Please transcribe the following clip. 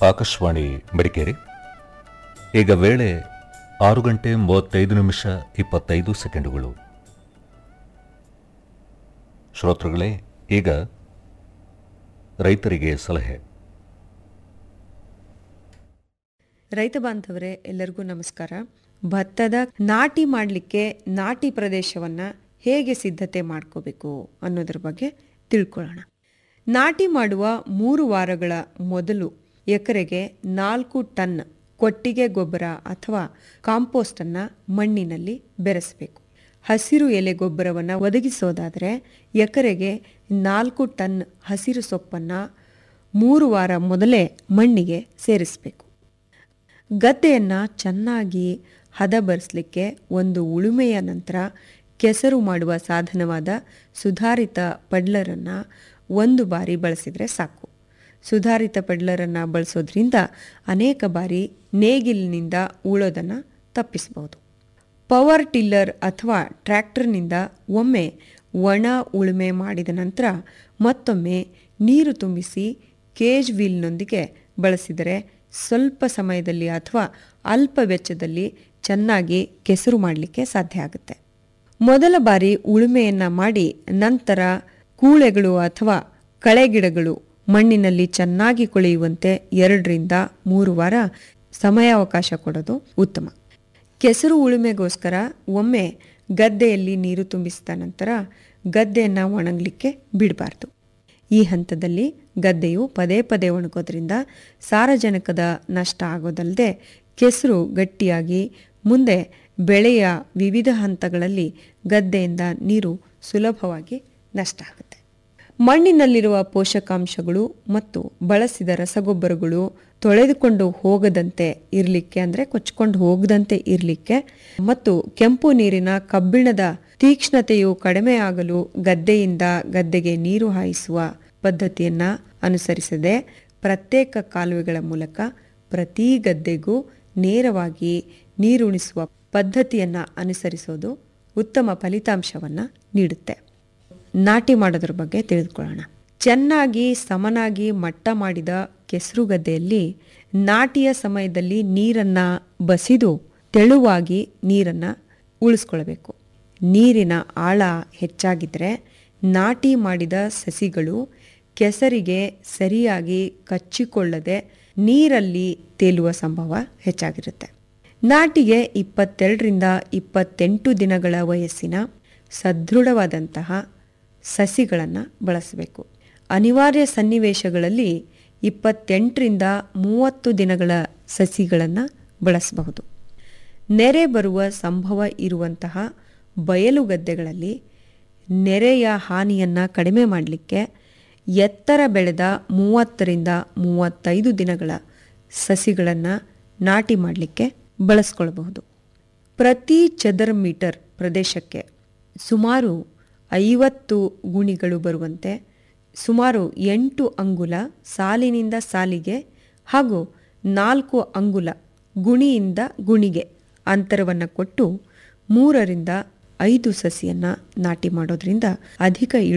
ಆಕಾಶವಾಣಿ ಮಡಿಕೇರಿ ಈಗ ವೇಳೆ ಆರು ಗಂಟೆ ಮೂವತ್ತೈದು ನಿಮಿಷ ಇಪ್ಪತ್ತೈದು ಸೆಕೆಂಡುಗಳು ಶ್ರೋತೃಗಳೇ ಈಗ ರೈತರಿಗೆ ಸಲಹೆ ರೈತ ಬಾಂಧವರೇ ಎಲ್ಲರಿಗೂ ನಮಸ್ಕಾರ ಭತ್ತದ ನಾಟಿ ಮಾಡಲಿಕ್ಕೆ ನಾಟಿ ಪ್ರದೇಶವನ್ನ ಹೇಗೆ ಸಿದ್ಧತೆ ಮಾಡ್ಕೋಬೇಕು ಅನ್ನೋದ್ರ ಬಗ್ಗೆ ತಿಳ್ಕೊಳ್ಳೋಣ ನಾಟಿ ಮಾಡುವ ಮೂರು ವಾರಗಳ ಮೊದಲು ಎಕರೆಗೆ ನಾಲ್ಕು ಟನ್ ಕೊಟ್ಟಿಗೆ ಗೊಬ್ಬರ ಅಥವಾ ಕಾಂಪೋಸ್ಟನ್ನು ಮಣ್ಣಿನಲ್ಲಿ ಬೆರೆಸಬೇಕು ಹಸಿರು ಎಲೆ ಗೊಬ್ಬರವನ್ನು ಒದಗಿಸೋದಾದರೆ ಎಕರೆಗೆ ನಾಲ್ಕು ಟನ್ ಹಸಿರು ಸೊಪ್ಪನ್ನು ಮೂರು ವಾರ ಮೊದಲೇ ಮಣ್ಣಿಗೆ ಸೇರಿಸಬೇಕು ಗದ್ದೆಯನ್ನು ಚೆನ್ನಾಗಿ ಹದ ಬರೆಸಲಿಕ್ಕೆ ಒಂದು ಉಳುಮೆಯ ನಂತರ ಕೆಸರು ಮಾಡುವ ಸಾಧನವಾದ ಸುಧಾರಿತ ಪಡ್ಲರನ್ನು ಒಂದು ಬಾರಿ ಬಳಸಿದರೆ ಸಾಕು ಸುಧಾರಿತ ಪಡ್ಲರನ್ನು ಬಳಸೋದ್ರಿಂದ ಅನೇಕ ಬಾರಿ ನೇಗಿಲಿನಿಂದ ಉಳೋದನ್ನು ತಪ್ಪಿಸಬಹುದು ಪವರ್ ಟಿಲ್ಲರ್ ಅಥವಾ ಟ್ರ್ಯಾಕ್ಟರ್ನಿಂದ ಒಮ್ಮೆ ಒಣ ಉಳುಮೆ ಮಾಡಿದ ನಂತರ ಮತ್ತೊಮ್ಮೆ ನೀರು ತುಂಬಿಸಿ ಕೇಜ್ ವೀಲ್ನೊಂದಿಗೆ ಬಳಸಿದರೆ ಸ್ವಲ್ಪ ಸಮಯದಲ್ಲಿ ಅಥವಾ ಅಲ್ಪ ವೆಚ್ಚದಲ್ಲಿ ಚೆನ್ನಾಗಿ ಕೆಸರು ಮಾಡಲಿಕ್ಕೆ ಸಾಧ್ಯ ಆಗುತ್ತೆ ಮೊದಲ ಬಾರಿ ಉಳುಮೆಯನ್ನು ಮಾಡಿ ನಂತರ ಕೂಳೆಗಳು ಅಥವಾ ಕಳೆಗಿಡಗಳು ಮಣ್ಣಿನಲ್ಲಿ ಚೆನ್ನಾಗಿ ಕೊಳೆಯುವಂತೆ ಎರಡರಿಂದ ಮೂರು ವಾರ ಸಮಯಾವಕಾಶ ಕೊಡೋದು ಉತ್ತಮ ಕೆಸರು ಉಳುಮೆಗೋಸ್ಕರ ಒಮ್ಮೆ ಗದ್ದೆಯಲ್ಲಿ ನೀರು ತುಂಬಿಸಿದ ನಂತರ ಗದ್ದೆಯನ್ನು ಒಣಗಲಿಕ್ಕೆ ಬಿಡಬಾರ್ದು ಈ ಹಂತದಲ್ಲಿ ಗದ್ದೆಯು ಪದೇ ಪದೇ ಒಣಗೋದ್ರಿಂದ ಸಾರಜನಕದ ನಷ್ಟ ಆಗೋದಲ್ಲದೆ ಕೆಸರು ಗಟ್ಟಿಯಾಗಿ ಮುಂದೆ ಬೆಳೆಯ ವಿವಿಧ ಹಂತಗಳಲ್ಲಿ ಗದ್ದೆಯಿಂದ ನೀರು ಸುಲಭವಾಗಿ ನಷ್ಟ ಆಗುತ್ತೆ ಮಣ್ಣಿನಲ್ಲಿರುವ ಪೋಷಕಾಂಶಗಳು ಮತ್ತು ಬಳಸಿದ ರಸಗೊಬ್ಬರಗಳು ತೊಳೆದುಕೊಂಡು ಹೋಗದಂತೆ ಇರಲಿಕ್ಕೆ ಅಂದರೆ ಕೊಚ್ಕೊಂಡು ಹೋಗದಂತೆ ಇರಲಿಕ್ಕೆ ಮತ್ತು ಕೆಂಪು ನೀರಿನ ಕಬ್ಬಿಣದ ತೀಕ್ಷ್ಣತೆಯು ಕಡಿಮೆ ಆಗಲು ಗದ್ದೆಯಿಂದ ಗದ್ದೆಗೆ ನೀರು ಹಾಯಿಸುವ ಪದ್ಧತಿಯನ್ನು ಅನುಸರಿಸದೆ ಪ್ರತ್ಯೇಕ ಕಾಲುವೆಗಳ ಮೂಲಕ ಪ್ರತಿ ಗದ್ದೆಗೂ ನೇರವಾಗಿ ನೀರುಣಿಸುವ ಪದ್ಧತಿಯನ್ನು ಅನುಸರಿಸೋದು ಉತ್ತಮ ಫಲಿತಾಂಶವನ್ನು ನೀಡುತ್ತೆ ನಾಟಿ ಮಾಡೋದ್ರ ಬಗ್ಗೆ ತಿಳಿದುಕೊಳ್ಳೋಣ ಚೆನ್ನಾಗಿ ಸಮನಾಗಿ ಮಟ್ಟ ಮಾಡಿದ ಕೆಸರು ಗದ್ದೆಯಲ್ಲಿ ನಾಟಿಯ ಸಮಯದಲ್ಲಿ ನೀರನ್ನು ಬಸಿದು ತೆಳುವಾಗಿ ನೀರನ್ನು ಉಳಿಸ್ಕೊಳ್ಬೇಕು ನೀರಿನ ಆಳ ಹೆಚ್ಚಾಗಿದ್ದರೆ ನಾಟಿ ಮಾಡಿದ ಸಸಿಗಳು ಕೆಸರಿಗೆ ಸರಿಯಾಗಿ ಕಚ್ಚಿಕೊಳ್ಳದೆ ನೀರಲ್ಲಿ ತೇಲುವ ಸಂಭವ ಹೆಚ್ಚಾಗಿರುತ್ತೆ ನಾಟಿಗೆ ಇಪ್ಪತ್ತೆರಡರಿಂದ ಇಪ್ಪತ್ತೆಂಟು ದಿನಗಳ ವಯಸ್ಸಿನ ಸದೃಢವಾದಂತಹ ಸಸಿಗಳನ್ನು ಬಳಸಬೇಕು ಅನಿವಾರ್ಯ ಸನ್ನಿವೇಶಗಳಲ್ಲಿ ಇಪ್ಪತ್ತೆಂಟರಿಂದ ಮೂವತ್ತು ದಿನಗಳ ಸಸಿಗಳನ್ನು ಬಳಸಬಹುದು ನೆರೆ ಬರುವ ಸಂಭವ ಇರುವಂತಹ ಬಯಲು ಗದ್ದೆಗಳಲ್ಲಿ ನೆರೆಯ ಹಾನಿಯನ್ನು ಕಡಿಮೆ ಮಾಡಲಿಕ್ಕೆ ಎತ್ತರ ಬೆಳೆದ ಮೂವತ್ತರಿಂದ ಮೂವತ್ತೈದು ದಿನಗಳ ಸಸಿಗಳನ್ನು ನಾಟಿ ಮಾಡಲಿಕ್ಕೆ ಬಳಸ್ಕೊಳ್ಬಹುದು ಪ್ರತಿ ಚದರ ಮೀಟರ್ ಪ್ರದೇಶಕ್ಕೆ ಸುಮಾರು ಐವತ್ತು ಗುಣಿಗಳು ಬರುವಂತೆ ಸುಮಾರು ಎಂಟು ಅಂಗುಲ ಸಾಲಿನಿಂದ ಸಾಲಿಗೆ ಹಾಗೂ ನಾಲ್ಕು ಅಂಗುಲ ಗುಣಿಯಿಂದ ಗುಣಿಗೆ ಅಂತರವನ್ನು ಕೊಟ್ಟು ಮೂರರಿಂದ ಐದು ಸಸಿಯನ್ನು ನಾಟಿ ಮಾಡೋದ್ರಿಂದ ಅಧಿಕ